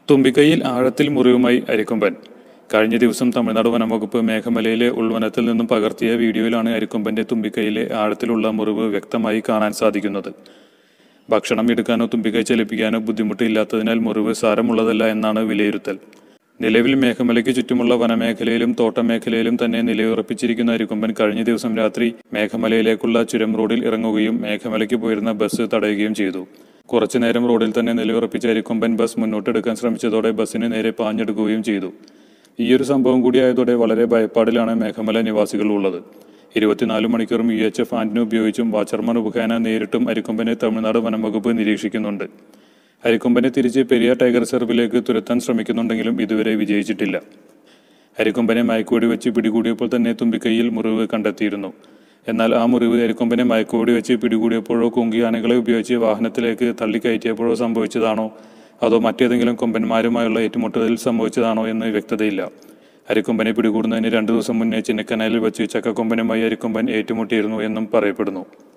തുമ്പിക്കൈയിൽ ആഴത്തിൽ മുറിവുമായി അരിക്കൊമ്പൻ കഴിഞ്ഞ ദിവസം തമിഴ്നാട് വനംവകുപ്പ് മേഘമലയിലെ ഉൾവനത്തിൽ നിന്നും പകർത്തിയ വീഡിയോയിലാണ് അരിക്കൊമ്പന്റെ തുമ്പിക്കൈയിലെ ആഴത്തിലുള്ള മുറിവ് വ്യക്തമായി കാണാൻ സാധിക്കുന്നത് ഭക്ഷണം എടുക്കാനോ തുമ്പിക്കൈ ചലിപ്പിക്കാനോ ബുദ്ധിമുട്ടില്ലാത്തതിനാൽ മുറിവ് സാരമുള്ളതല്ല എന്നാണ് വിലയിരുത്തൽ നിലവിൽ മേഘമലയ്ക്ക് ചുറ്റുമുള്ള വനമേഖലയിലും തോട്ടമേഖലയിലും തന്നെ നിലയുറപ്പിച്ചിരിക്കുന്ന അരിക്കൊമ്പൻ കഴിഞ്ഞ ദിവസം രാത്രി മേഘമലയിലേക്കുള്ള ചുരം റോഡിൽ ഇറങ്ങുകയും മേഘമലയ്ക്ക് പോയിരുന്ന ബസ് തടയുകയും ചെയ്തു കുറച്ചുനേരം റോഡിൽ തന്നെ നിലയുറപ്പിച്ച അരിക്കൊമ്പൻ ബസ് മുന്നോട്ടെടുക്കാൻ ശ്രമിച്ചതോടെ ബസ്സിന് നേരെ പാഞ്ഞെടുക്കുകയും ചെയ്തു ഈയൊരു സംഭവം കൂടിയായതോടെ വളരെ ഭയപ്പാടിലാണ് മേഘമല നിവാസികൾ ഉള്ളത് ഇരുപത്തിനാല് മണിക്കൂറും യു എച്ച് എഫ് ആന്റിനെ ഉപയോഗിച്ചും വാച്ചർമാൻ മുഖേന നേരിട്ടും അരിക്കൊമ്പനെ തമിഴ്നാട് വനം വകുപ്പ് നിരീക്ഷിക്കുന്നുണ്ട് അരിക്കൊമ്പനെ തിരിച്ച് പെരിയ ടൈഗർ റിസർവിലേക്ക് തുരത്താൻ ശ്രമിക്കുന്നുണ്ടെങ്കിലും ഇതുവരെ വിജയിച്ചിട്ടില്ല അരിക്കൊമ്പനെ മയക്കുവെടി വെച്ച് പിടികൂടിയപ്പോൾ തന്നെ തുമ്പിക്കൈയിൽ മുറിവ് കണ്ടെത്തിയിരുന്നു എന്നാൽ ആ മുറിവ് അരിക്കൊമ്പനെ മയക്കുവെടി വെച്ച് പിടികൂടിയപ്പോഴോ കുങ്കി ആനകളെ ഉപയോഗിച്ച് വാഹനത്തിലേക്ക് തള്ളിക്കയറ്റിയപ്പോഴോ സംഭവിച്ചതാണോ അതോ മറ്റേതെങ്കിലും കൊമ്പന്മാരുമായുള്ള ഏറ്റുമുട്ടലിൽ സംഭവിച്ചതാണോ എന്ന് വ്യക്തതയില്ല അരിക്കൊമ്പനെ പിടികൂടുന്നതിന് രണ്ടു ദിവസം മുന്നേ ചിന്നക്കനാലിൽ വെച്ച് ചക്കക്കൊമ്പനുമായി അരിക്കൊമ്പൻ ഏറ്റുമുട്ടിയിരുന്നു എന്നും പറയപ്പെടുന്നു